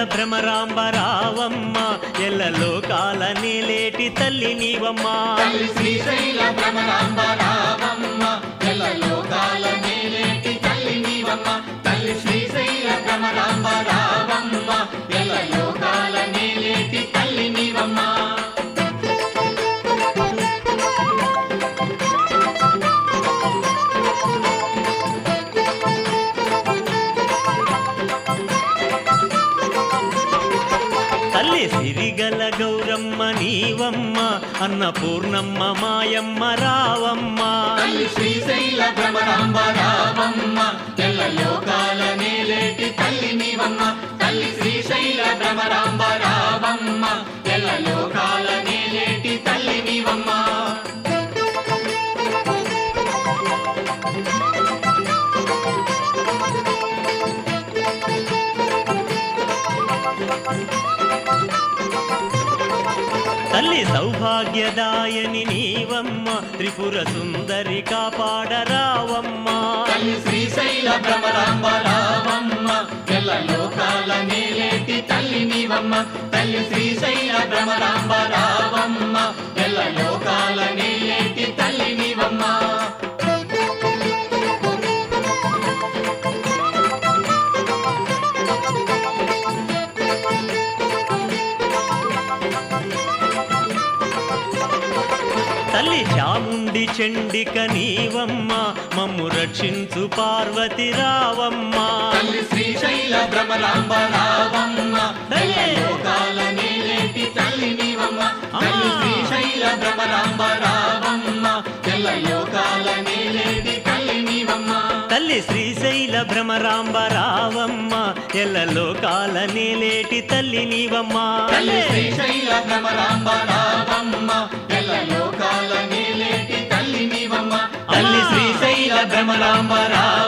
భ్రమరాంబ రావమ్మ ఎల్ల లోకాల నేలేటి తల్లి నీవమ్మ తల్లి శ్రీశైల భ్రమరాంబ రావమ్మ ఎల్ల లోకాల నేలేటి తల్లి నీవమ్మ తల్లి శ్రీశైల భ్రమరాంబ రావమ్మ ఎల్ల లోకాల నేలేటి తల్లి నీవమ్మ తల్లి సిరిగల గౌరమ్మ నీవమ్మ అన్నపూర్ణమ్మ మాయమ్మ రావమ్మ తల్లి శ్రీశైల భ్రమరాంబ రావమ్మ ఎల్ల లోకాల నేలేటి తల్లి నీవమ్మ తల్లి శ్రీశైల భ్రమరాంబ రావమ్మ ఎల్ల లోకాల నేలేటి తల్లి నీవమ్మ తల్లి సౌభాగ్యదాయని నీవమ్మ త్రిపుర సుందరి కాపాడరావమ్మ తల్లి శ్రీశైల భ్రమరాంబ రావమ్మ ఎల్ల లోకాల నేలేటి తల్లి నీవమ్మ తల్లి శ్రీశైల భ్రమరాంబ రావమ్మ ఎల్ల లోకాల నేలేటి తల్లి నీవమ్మ తల్లి చాముండి చండిక నీవమ్మ మమ్ము రక్షించు పార్వతి రావమ్మ తల్లి శ్రీశైల భ్రమరాంబ రావమ్మ ఎల్ల లోకాల నేలేటి తల్లి నీవమ్మ తల్లి శ్రీశైల భ్రమరాంబ రావమ్మ ఎల్ల లోకాల నేలేటి తల్లి నీవమ్మ తల్లి శ్రీశైల భ్రమరాంబ రావమ్మ ఎల్ల లోకాల నేలేటి తల్లి నీవమ్మ తల్లి శ్రీశైల భ్రమరాంబ రావమ్మ ఎల్ల లోకాల నేలేటి తల్లి నీవమ్మ తల్లి శ్రీశైల భ్రమరాంబ రావమ్మ